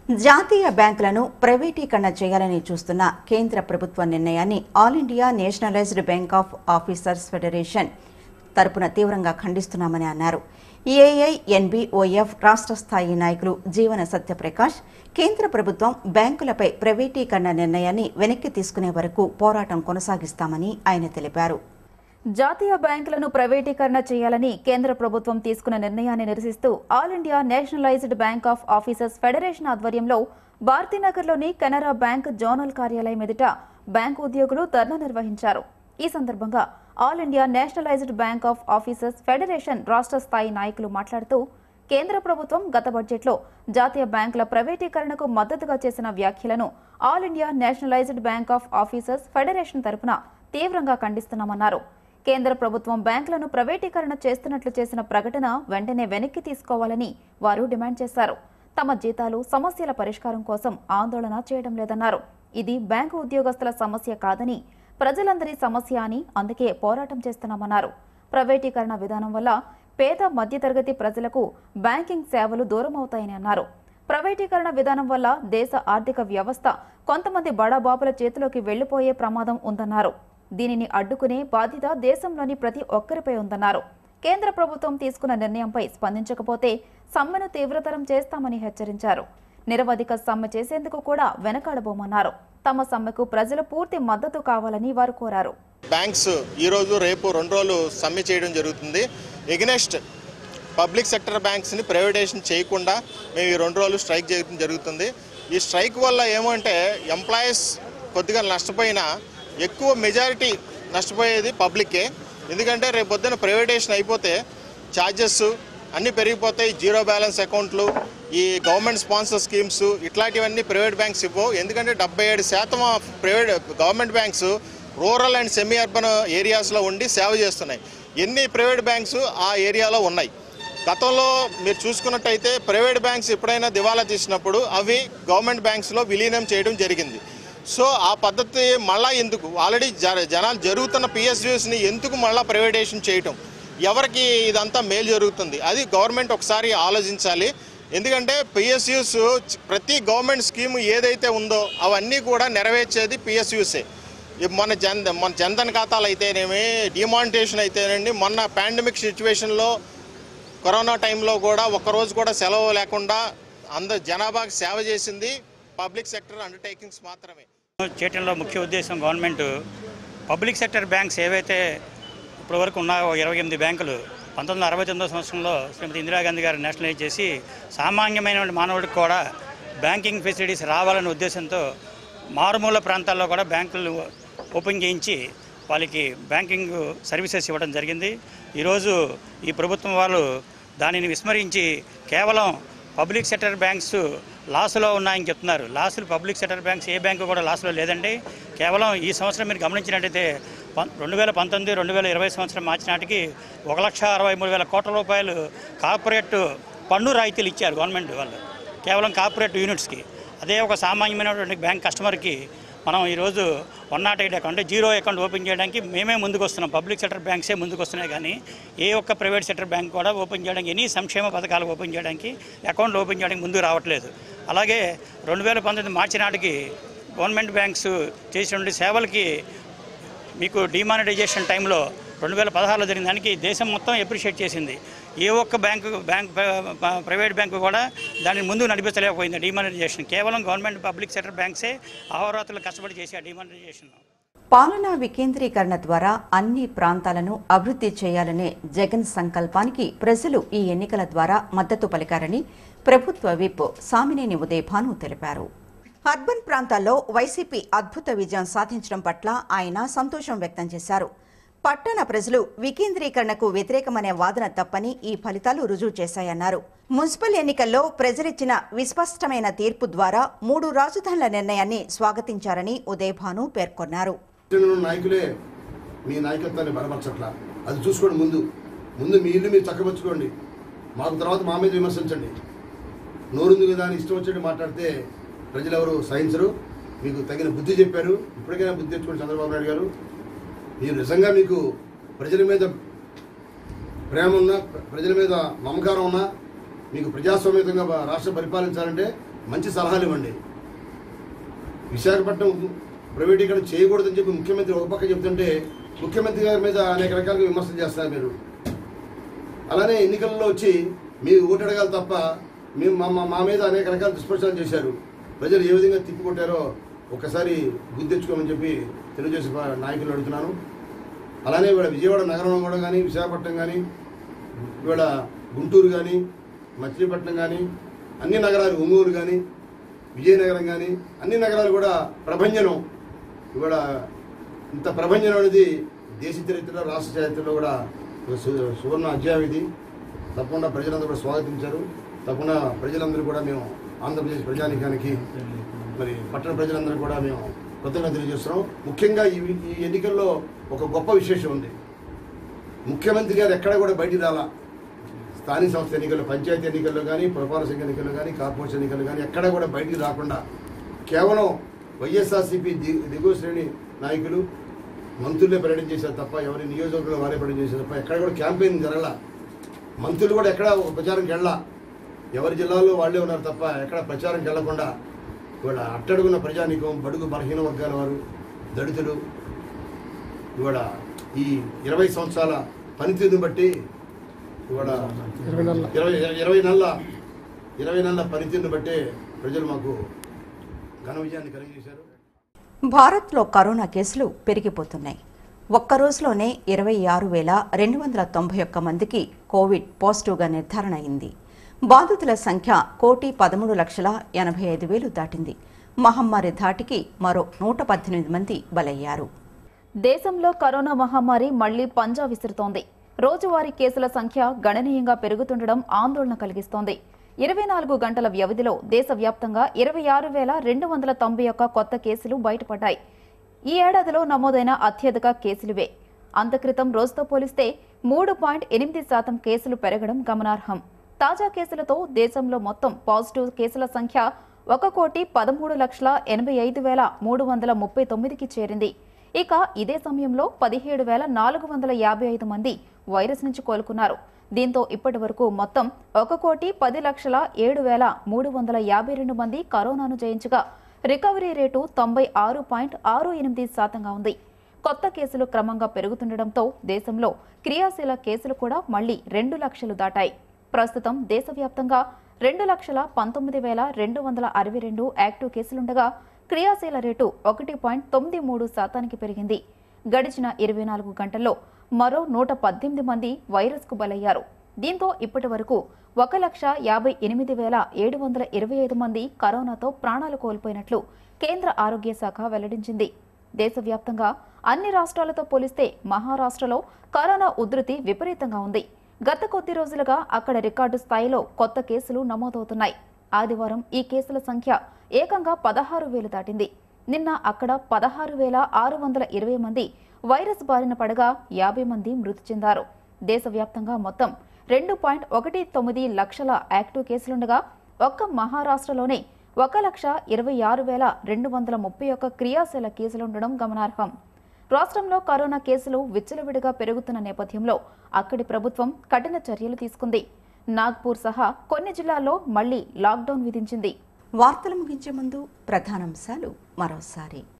జాతీయ బ్యాంకులను ప్రైవేటీకరణ చేయాలని చూస్తున్న కేంద్ర ప్రభుత్వ నిర్ణయాన్ని all India nationalized bank of officers federation తరపున తీవ్రంగా ఖండిస్తున్నామని అన్నారు ఏఐఐఎన్బిఓఎఫ్ రాష్ట్ర స్థాయి నాయకులు జీవన సత్యప్రకాష్ కేంద్ర ప్రభుత్వం బ్యాంకులపై ప్రైవేటీకరణ నిర్ణయాన్ని వెనక్కి తీసుకునే వరకు పోరాటం కొనసాగిస్తామని ఆయన తెలిపారు జాతీయ బ్యాంకులను ప్రైవేటీకరణ చేయాలని కేంద్ర ప్రభుత్వం తీసుకున్న నిర్ణయాన్ని నిరసిస్తూ all India nationalized bank of officers federation ఆధ్వర్యంలో భారతీనగర్లోని కెనరా బ్యాంక్ జోనల్ కార్యాలయం ఎదుట బ్యాంకు ఉద్యోగులు ధర్నా నిర్వహించారు ఈ సందర్భంగా all India nationalized bank of officers federation రాష్ట్ర స్థాయి నాయకులు మాట్లాడుతూ కేంద్ర ప్రభుత్వం గత బడ్జెట్లో జాతీయ బ్యాంకుల ప్రైవేటీకరణకు మద్దతుగా చేసిన వ్యాఖ్యలను all India nationalized bank of officers federation తరపున తీవ్రంగా ఖండిస్తున్నామన్నారు కేంద్ర ప్రభుత్వం బ్యాంకులను ప్రైవేటీకరణ చేస్తున్నట్లు చేసిన ప్రకటన వెంటనే వెనక్కి తీసుకోవాలని వారు డిమాండ్ చేశారు తమ జీతాలు సమస్యల పరిష్కారం కోసం ఆందోళన చేయడం లేదన్నారు ఇది బ్యాంకు ఉద్యోగస్తుల సమస్య కాదని ప్రజలందరి సమస్య అని అందుకే పోరాటం చేస్తున్నామన్నారు ప్రైవేటీకరణ విధానం వల్ల పేద మధ్యతరగతి ప్రజలకు బ్యాంకింగ్ సేవలు దూరం అవుతాయని అన్నారు ప్రైవేటీకరణ విధానం వల్ల దేశ ఆర్థిక వ్యవస్థ కొంతమంది బడాబాబుల చేతిలోకి వెళ్లిపోయే ప్రమాదం ఉందన్నారు దీనిని అడ్డుకునే బాధ్యత దేశంలోని ప్రతి ఒక్కరిపై ఉందన్నారు కేంద్ర ప్రభుత్వం తీసుకున్న నిర్ణయంపై స్పందించకపోతే సమ్మెను తీవ్రతరం చేస్తామని హెచ్చరించారు నిరవధిక సమ్మె చేసేందుకు కూడా వెనకాడబోమన్నారు తమ సమ్మెకు ప్రజల పూర్తి మద్దతు కావాలని వారు కోరారు బ్యాంక్స్ ఈరోజు రేపు రెండు రోజులు సమ్మె చేయడం జరుగుతుంది ఎగ్నెస్ట్ పబ్లిక్ సెక్టర్ బ్యాంక్స్ని ప్రైవేటైజేషన్ చేయకుండా మేము ఈ రెండు రోజులు స్ట్రైక్ చేయడం జరుగుతుంది ఈ స్ట్రైక్ వల్ల ఏమంటే ఎంప్లాయీస్ కొద్దిగా నష్టపోయినా ఎక్కువ మెజారిటీ నష్టపోయేది పబ్లిక్కే ఎందుకంటే రేపు పొద్దున్న ప్రైవేటైజేషన్ అయిపోతే ఛార్జెస్ అన్నీ పెరిగిపోతాయి జీరో బ్యాలెన్స్ అకౌంట్లు ఈ గవర్నమెంట్ స్పాన్సర్ స్కీమ్స్ ఇట్లాంటివన్నీ ప్రైవేట్ బ్యాంక్స్ ఇవ్వవు ఎందుకంటే డెబ్బై ఏడు శాతం of private government banks rural and semi urban ఏరియాస్లో ఉండి సేవ చేస్తున్నాయి ఎన్ని ప్రైవేట్ బ్యాంక్స్ ఆ ఏరియాలో ఉన్నాయి గతంలో మీరు చూసుకున్నట్టయితే ప్రైవేట్ బ్యాంక్స్ ఎప్పుడైనా దివాలా తీసినప్పుడు అవి గవర్నమెంట్ బ్యాంక్స్లో విలీనం చేయడం జరిగింది సో ఆ పద్ధతి మళ్ళా ఎందుకు ఆల్రెడీ జ జనాలు జరుగుతున్న పిఎస్యూస్ని ఎందుకు మళ్ళా ప్రైవేటైజేషన్ చేయటం ఎవరికి ఇదంతా మేలు జరుగుతుంది అది గవర్నమెంట్ ఒకసారి ఆలోచించాలి ఎందుకంటే పిఎస్యూస్ ప్రతి గవర్నమెంట్ స్కీమ్ ఏదైతే ఉందో అవన్నీ కూడా నెరవేర్చేది పిఎస్యూసే మన జన్ మన జన్ధన్ ఖాతాలు అయితేనేమి డిమానిటేషన్ అయితేనండి మొన్న పాండమిక్ సిచ్యువేషన్లో కరోనా టైంలో కూడా ఒక్కరోజు కూడా సెలవు లేకుండా అందరు జనాభాకి సేవ చేసింది పబ్లిక్ సెక్టర్ అండర్టేకింగ్స్ మాత్రమే చేయటంలో ముఖ్య ఉద్దేశం గవర్నమెంట్ పబ్లిక్ సెక్టర్ బ్యాంక్స్ ఏవైతే ఇప్పటి వరకు ఉన్నాయో ఇరవై ఎనిమిది బ్యాంకులు పంతొమ్మిది వందల అరవై తొమ్మిదో సంవత్సరంలో శ్రీమతి ఇందిరాగాంధీ గారు నేషనలైజ్ చేసి సామాన్యమైన మానవుడికి కూడా బ్యాంకింగ్ ఫెసిలిటీస్ రావాలనే ఉద్దేశంతో మారుమూల ప్రాంతాల్లో కూడా బ్యాంకులు ఓపెన్ చేయించి వాళ్ళకి బ్యాంకింగ్ సర్వీసెస్ ఇవ్వడం జరిగింది ఈరోజు ఈ ప్రభుత్వం వాళ్ళు దానిని విస్మరించి కేవలం పబ్లిక్ సెక్టర్ బ్యాంక్స్ లాస్లో ఉన్నాయని చెప్తున్నారు లాసులు పబ్లిక్ సెక్టర్ బ్యాంక్స్ ఏ బ్యాంకు కూడా లాస్లో లేదండి కేవలం ఈ సంవత్సరం మీరు గమనించినట్టయితే పం రెండు వేల పంతొమ్మిది రెండు వేల ఇరవై సంవత్సరం మార్చి నాటికి ఒక లక్ష అరవై మూడు వేల కోట్ల రూపాయలు కార్పొరేట్ పన్ను రాయితీలు ఇచ్చారు గవర్నమెంట్ వాళ్ళు కేవలం కార్పొరేట్ యూనిట్స్కి అదే ఒక సామాన్యమైనటువంటి బ్యాంక్ కస్టమర్కి మనం ఈరోజు వన్ నాట్ ఎయిట్ అకౌంట్ అంటే జీరో అకౌంట్ ఓపెన్ చేయడానికి మేమే ముందుకు వస్తున్నాం పబ్లిక్ సెక్టర్ బ్యాంక్సే ముందుకు వస్తున్నాయి కానీ ఏ ఒక్క ప్రైవేట్ సెక్టర్ బ్యాంక్ కూడా ఓపెన్ చేయడానికి ఎనీ సంక్షేమ పథకాలు ఓపెన్ చేయడానికి అకౌంట్ ఓపెన్ చేయడానికి ముందుకు రావట్లేదు అలాగే రెండు వేల పంతొమ్మిది మార్చి నాటికి గవర్నమెంట్ బ్యాంక్స్ చేసినటువంటి సేవలకి మీకు డిమానిటైజేషన్ టైంలో రెండు వేల పదహారులో జరిగిన దానికి దేశం మొత్తం అప్రిషియేట్ చేసింది ఏ ఒక్క బ్యాంకు బ్యాంక్ ప- ప్రైవేట్ బ్యాంకు కూడా దాన్ని ముందు నడిపించలేకపోయింది డిమానిటైజేషన్ కేవలం గవర్నమెంట్ పబ్లిక్ సెక్టర్ బ్యాంక్సే అహోరాత్రులు కష్టపడి చేసి ఆ డిమానిటైజేషన్ పాలనా వికేంద్రీకరణ ద్వారా అన్ని ప్రాంతాలను అభివృద్ధి చేయాలనే జగన్ సంకల్పానికి ప్రజలు ఈ ఎన్నికల ద్వారా మద్దతు పలికారని ప్రభుత్వ విప్ సామినేని ఉదయభాను తెలిపారు అర్బన్ ప్రాంతాల్లో వైసీపీ అద్భుత విజయం సాధించడం పట్ల ఆయన సంతోషం వ్యక్తం చేశారు పట్టణ ప్రజలు వికేంద్రీకరణకు వ్యతిరేకమనే వాదన తప్పని ఈ ఫలితాలు రుజువు చేశాయన్నారు మున్సిపల్ ఎన్నికల్లో ప్రజలిచ్చిన విస్పష్టమైన తీర్పు ద్వారా మూడు రాజధానుల నిర్ణయాన్ని స్వాగతించారని ఉదయభాను పేర్కొన్నారు ఉన్న నాయకులే మీ నాయకత్వాన్ని బలపరచట్ల అది చూసుకోండి ముందు ముందు మీ ఇల్లు మీరు చక్కబరుచుకోండి మాకు తర్వాత మా మీద విమర్శించండి నోరుంది కదా అని ఇష్టం వచ్చేట్టు మాట్లాడితే ప్రజలు ఎవరు సహించరు మీకు తగిన బుద్ధి చెప్పారు ఇప్పటికైనా బుద్ధి తెచ్చుకోండి చంద్రబాబు నాయుడు గారు మీరు నిజంగా మీకు ప్రజల మీద ప్రేమ ఉన్నా ప్ర- ప్రజల మీద మమకారం ఉన్నా మీకు ప్రజాస్వామ్యంగా రాష్ట్రం పరిపాలించాలంటే మంచి సలహాలు ఇవ్వండి విశాఖపట్నం ప్రైవేటీకరణ చేయకూడదని చెప్పి ముఖ్యమంత్రి ఒక పక్క చెప్తుంటే ముఖ్యమంత్రి గారి మీద అనేక రకాలుగా విమర్శలు చేస్తారు మీరు అలానే ఎన్నికల్లో వచ్చి మీరు ఓటు అడగాలి తప్ప మేము మా మా- మా మీద అనేక రకాల దుష్ప్రచారం చేశారు ప్రజలు ఏ విధంగా తిప్పికొట్టారో ఒకసారి గుర్తించుకోమని చెప్పి తెలుగుదేశం పా- నాయకులు అడుగుతున్నాను అలానే ఇవాళ విజయవాడ నగరం కూడా కానీ విశాఖపట్నం కానీ ఇవాళ గుంటూరు కానీ మచిలీపట్నం కానీ అన్ని నగరాలు ఒంగోలు కానీ విజయనగరం కానీ అన్ని నగరాలు కూడా ప్రభంజనం ఇవాళ ఇంత ప్రభంజనం అనేది దేశ చరిత్రలో రాష్ట్ర చరిత్రలో కూడా ఒక సు- సువర్ణ అధ్యాయం ఇది తప్పకుండా ప్రజలందరూ కూడా స్వాగతించారు తప్పకుండా ప్రజలందరూ కూడా మేము ఆంధ్రప్రదేశ్ ప్రజానికానికి మరి పట్టణ ప్రజలందరూ కూడా మేము కృతజ్ఞత తెలియజేస్తున్నాం ముఖ్యంగా ఈ ఈ ఎన్నికల్లో ఒక గొప్ప విశేషం ఉంది ముఖ్యమంత్రి గారు ఎక్కడ కూడా బయటికి రాలా స్థానిక సంస్థ ఎన్నికల్లో పంచాయతీ ఎన్నికల్లో కానీ పురపాలక సంఘ ఎన్నికల్లో కానీ కార్పొరేషన్ ఎన్నికల్లో కానీ ఎక్కడ కూడా బయటికి రాకుండా కేవలం వైఎస్ఆర్సీపీ ది దిగువ శ్రేణి నాయకులు మంత్రులే పర్యటన చేశారు తప్ప ఎవరి నియోజకవర్గంలో వారే పర్యటన చేశారు తప్ప ఎక్కడ కూడా క్యాంపెయిన్ జరగల మంత్రులు కూడా ఎక్కడ ఒక ప్రచారంకి వెళ్ళా ఎవరి జిల్లాలో వాళ్ళే ఉన్నారు తప్ప ఎక్కడ ప్రచారంకి వెళ్లకుండా ఇవాళ అట్టడుగున్న ప్రజానీకం బడుగు బలహీన వర్గాల వారు దళితులు ఇవాళ ఈ ఇరవై సంవత్సరాల పనితీరుని బట్టి ఇవాళ ఇరవై ఇరవై నెలల ఇరవై నెలల పనితీరుని బట్టే ప్రజలు మాకు ఘన విజయాన్ని కలిగజేశారు భారత్లో కరోనా కేసులు పెరిగిపోతున్నాయి ఒక్క రోజులోనే ఇరవై ఆరు వేల రెండు వందల తొంభై ఒక్క మందికి కోవిడ్ పాజిటివ్గా నిర్ధారణ అయింది బాధితుల సంఖ్య కోటి పదమూడు లక్షల ఎనభై ఐదు వేలు దాటింది మహమ్మారి ధాటికి మరో నూట పద్దెనిమిది మంది బలయ్యారు దేశంలో కరోనా మహమ్మారి మళ్లీ పంజా విసురుతోంది రోజువారీ కేసుల సంఖ్య గణనీయంగా పెరుగుతుండడం ఆందోళన కలిగిస్తోంది ఇరవై నాలుగు గంటల వ్యవధిలో దేశవ్యాప్తంగా ఇరవై ఆరు వేల రెండు వందల తొంభై ఒక్క కొత్త కేసులు బయటపడ్డాయి ఈ ఏడాదిలో నమోదైన అత్యధిక కేసులువే అంతక్రితం రోజుతో పోలిస్తే మూడు పాయింట్ ఎనిమిది శాతం కేసులు పెరగడం గమనార్హం తాజా కేసులతో దేశంలో మొత్తం పాజిటివ్ కేసుల సంఖ్య ఒక కోటి పదమూడు లక్షల ఎనభై ఐదు వేల మూడు వందల ముప్పై తొమ్మిదికి చేరింది ఇక ఇదే సమయంలో పదిహేడు వేల నాలుగు వందల యాభై ఐదు మంది వైరస్ నుంచి కోలుకున్నారు దీంతో ఇప్పటి వరకు మొత్తం ఒక కోటి పది లక్షల ఏడు వేల మూడు వందల యాభై రెండు మంది కరోనాను జయించగా రికవరీ రేటు తొంభై ఆరు పాయింట్ ఆరు ఎనిమిది శాతంగా ఉంది కొత్త కేసులు క్రమంగా పెరుగుతుండటంతో దేశంలో క్రియాశీల కేసులు కూడా మళ్లీ రెండు లక్షలు దాటాయి ప్రస్తుతం దేశవ్యాప్తంగా రెండు లక్షల పంతొమ్మిది వేల రెండు వందల అరవై రెండు యాక్టివ్ కేసులుండగా క్రియాశీల రేటు ఒకటి పాయింట్ తొమ్మిది మూడు శాతానికి పెరిగింది గడిచిన ఇరవై నాలుగు గంటల్లో మరో నూట పద్దెనిమిది మంది వైరస్కు బలయ్యారు దీంతో ఇప్పటి వరకు ఒక లక్ష యాభై ఎనిమిది వేల ఏడు వందల ఇరవై ఐదు మంది కరోనాతో ప్రాణాలు కోల్పోయినట్లు కేంద్ర ఆరోగ్య శాఖ వెల్లడించింది దేశవ్యాప్తంగా అన్ని రాష్ట్రాలతో పోలిస్తే మహారాష్ట్రలో కరోనా ఉధృతి విపరీతంగా ఉంది గత కొద్ది రోజులుగా అక్కడ రికార్డు స్థాయిలో కొత్త కేసులు నమోదవుతున్నాయి ఆదివారం ఈ కేసుల సంఖ్య ఏకంగా పదహారు వేలు దాటింది నిన్న అక్కడ పదహారు వేల ఆరు వందల ఇరవై మంది వైరస్ బారిన పడగా యాభై మంది మృతి చెందారు దేశవ్యాప్తంగా మొత్తం రెండు పాయింట్ ఒకటి తొమ్మిది లక్షల యాక్టివ్ కేసులుండగా ఒక్క మహారాష్ట్రలోనే ఒక లక్ష ఇరవై ఆరు వేల రెండు వందల ముప్పై ఒక్క క్రియాశీల కేసులుండడం గమనార్హం రాష్ట్రంలో కరోనా కేసులు విచ్చలవిడిగా పెరుగుతున్న నేపథ్యంలో అక్కడి ప్రభుత్వం కఠిన చర్యలు తీసుకుంది నాగ్పూర్ సహా కొన్ని జిల్లాల్లో మళ్లీ లాక్డౌన్ విధించింది వార్తలు ముగించే ముందు ప్రధానాంశాలు మరోసారి